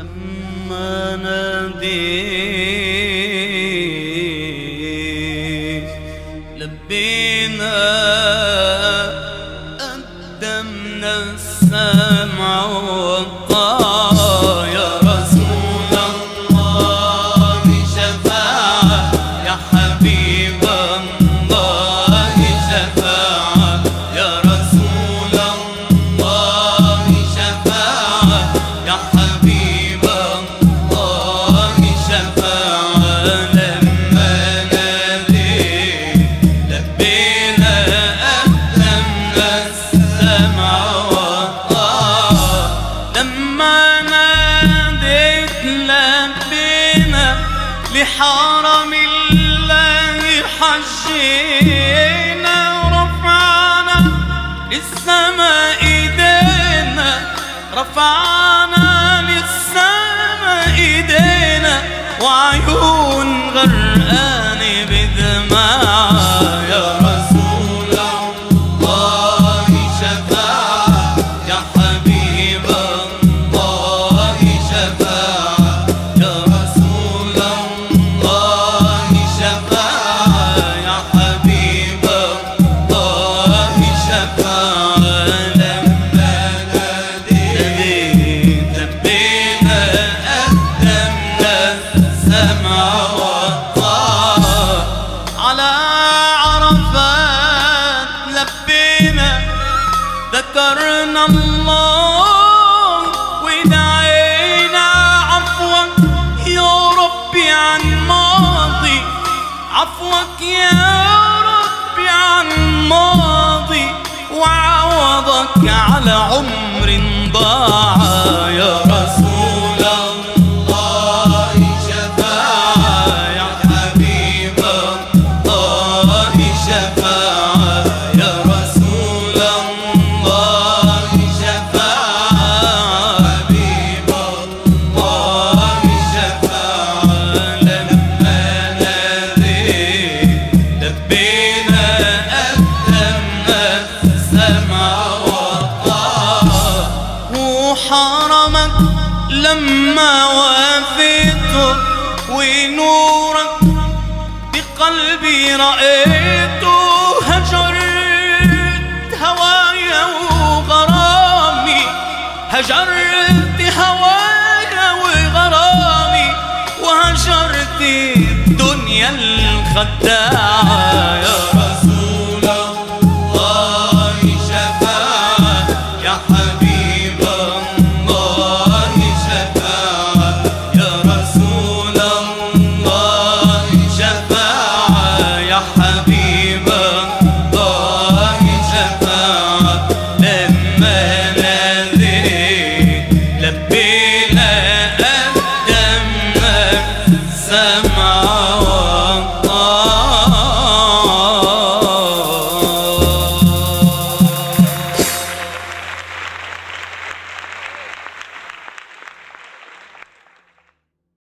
لما ناديت لبينا قدمنا السمع والطاعة يا رسول الله شفاعة يا حبيب الله شفاعة يا رسول الله شفاعة يا حبيب الله شفاعة لما ناديت لبينا أقدمنا السمع والطاعة لما ناديت لبينا لحرم الله حجينا ورفعنا للسماء ايدينا رفعنا للسماء ايدينا وعيون غرقانة بدمع يا رسول الله شفاعة يا حبيب الله شفاعة يا رسول الله شفاعة يا حبيب الله شفاعة لما ناديت لبينا قدمنا السمع والطاعة على عرفات لبينا ذكرنا الله ودعينا عفوك يا ربي عن ماضي عفوك يا ربي عن ماضي وعوضك على عمر ضاع يا رسول الله شفاعة يا حبيب الله شفاعة يا رسول الله شفاعة حبيب الله شفاعة لما ناديت لبينا قدمنا السمع والطاعة وحرمك لما وافيته ونورك بقلبي رأيته هجرت هوايا وغرامي هجرت هوايا وغرامي وهجرت الدنيا الخداعة